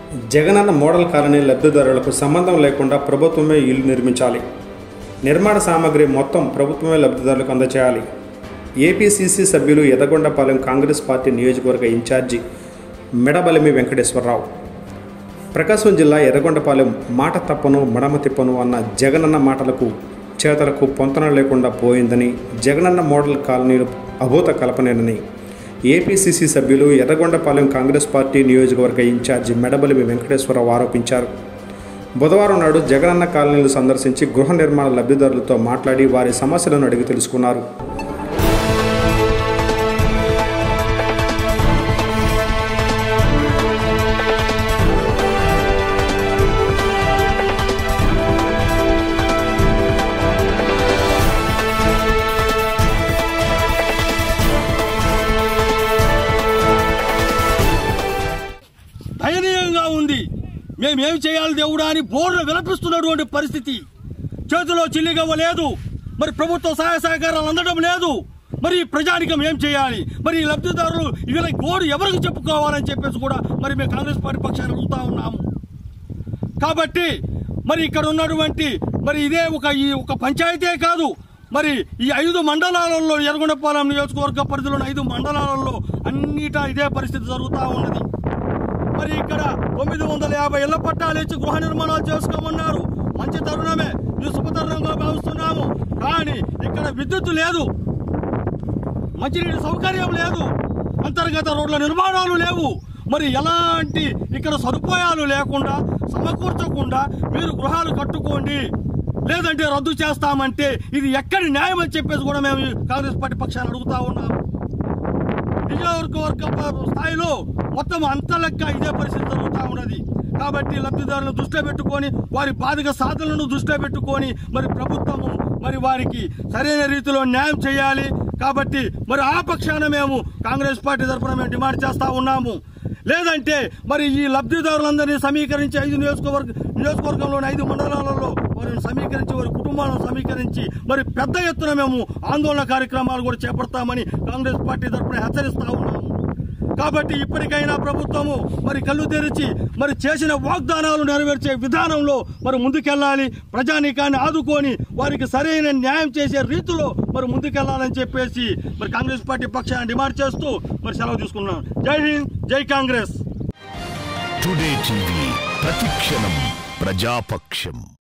Jagananna model colony లబ్ధిదారులకు సంబంధం లేకుండా ప్రభుత్వమే ఇల్లు నిర్మించాలి నిర్మాణ సామాగ్రి మొత్తం ప్రభుత్వమే లబ్ధిదారులకు అందజేయాలి ఏపీసీసీ సభ్యులు ఎదగొండపాలెం కాంగ్రెస్ పార్టీ నియోజకవర్గ ఇన్ఛార్జి మెడబలిమి వెంకటేశ్వరరావు ప్రకాశం జిల్లా ఎర్రగొండపాలెం మాట తప్పను మడమ తిప్పను అన్న జగనన్న మాటలకు చేతలకు పొంతన లేకుండా పోయిందని జగనన్న మోడల్ కాలనీలు అభూత కల్పనేనని ఏపీసీసీ సభ్యులు ఎర్రగొండపాలెం కాంగ్రెస్ పార్టీ నియోజకవర్గ ఇన్ఛార్జి మెడబలిమి వెంకటేశ్వరరావు ఆరోపించారు బుధవారం నాడు జగనన్న కాలనీలు సందర్శించి గృహ నిర్మాణ లబ్ధిదారులతో మాట్లాడి వారి సమస్యలను అడిగి తెలుసుకున్నారు దయనీయంగా ఉంది మేమేం చేయాలి దేవుడా అని బోర్డు విలపిస్తున్నటువంటి పరిస్థితి చేతిలో చిల్లిగవ్వ లేదు మరి ప్రభుత్వ సహాయ సహకారాలు అందడం లేదు మరి ఈ ప్రజానికం ఏం చేయాలి మరి ఈ లబ్ధిదారులు వీళ్ళ గోడు ఎవరికి చెప్పుకోవాలని చెప్పేసి కూడా మరి మేము కాంగ్రెస్ పార్టీ పక్షాన్ని అడుగుతా ఉన్నాము కాబట్టి మరి ఇక్కడ ఉన్నటువంటి మరి ఇదే ఒక ఈ ఒక పంచాయతీ కాదు మరి ఈ ఐదు మండలాలలో ఎర్రగొండపాలెం నియోజకవర్గ పరిధిలోని ఐదు మండలాలలో అన్నిటా ఇదే పరిస్థితి జరుగుతూ ఉన్నది మరి ఇక్కడ తొమ్మిది వందల యాభై ఇళ్ల పట్టాలు ఇచ్చి గృహ నిర్మాణాలు చేసుకోమన్నారు మంచి తరుణమే ఇది శుభతరుణంగా భావిస్తున్నాము కానీ ఇక్కడ విద్యుత్ లేదు మంచినీటి సౌకర్యం లేదు అంతర్గత రోడ్ల నిర్మాణాలు లేవు మరి ఎలాంటి ఇక్కడ సదుపాయాలు లేకుండా సమకూర్చకుండా మీరు గృహాలు కట్టుకోండి లేదంటే రద్దు చేస్తామంటే ఇది ఎక్కడి న్యాయం అని చెప్పేసి కూడా మేము ఈ కాంగ్రెస్ పార్టీ పక్షాన్ని అడుగుతా ఉన్నాము నియోజకవర్గ ప- స్థాయిలో మొత్తం అంత లెక్క ఇదే పరిస్థితి జరుగుతూ ఉన్నది కాబట్టి లబ్ధిదారులను దృష్టిలో పెట్టుకొని వారి బాధిక సాధనలను దృష్టిలో పెట్టుకొని మరి ప్రభుత్వము మరి వారికి సరైన రీతిలో న్యాయం చేయాలి కాబట్టి మరి ఆ పక్షాన మేము కాంగ్రెస్ పార్టీ తరఫున మేము డిమాండ్ చేస్తా ఉన్నాము లేదంటే మరి ఈ లబ్ధిదారులందరినీ సమీకరించి ఐదు నియోజకవర్గ నియోజకవర్గంలోని ఐదు మండలాలలో వారిని సమీకరించి వారి కుటుంబాలను సమీకరించి మరి పెద్ద ఎత్తున మేము ఆందోళన కార్యక్రమాలు కూడా చేపడతామని కాంగ్రెస్ పార్టీ తరఫున హెచ్చరిస్తా ఉన్నాము కాబట్టి ఇప్పటికైనా ప్రభుత్వము మరి కళ్ళు తెరిచి మరి చేసిన వాగ్దానాలు నెరవేర్చే విధానంలో మరి ముందుకెళ్ళాలి ప్రజానీకాన్ని ఆదుకొని వారికి సరైన న్యాయం చేసే రీతిలో మరి ముందుకెళ్లాలని చెప్పేసి మరి కాంగ్రెస్ పార్టీ పక్షాన్ని డిమాండ్ చేస్తూ మరి సెలవు తీసుకున్నాం జై హింద్ జై కాంగ్రెస్ టుడే టీవీ ప్రతిక్షణం ప్రజాపక్షం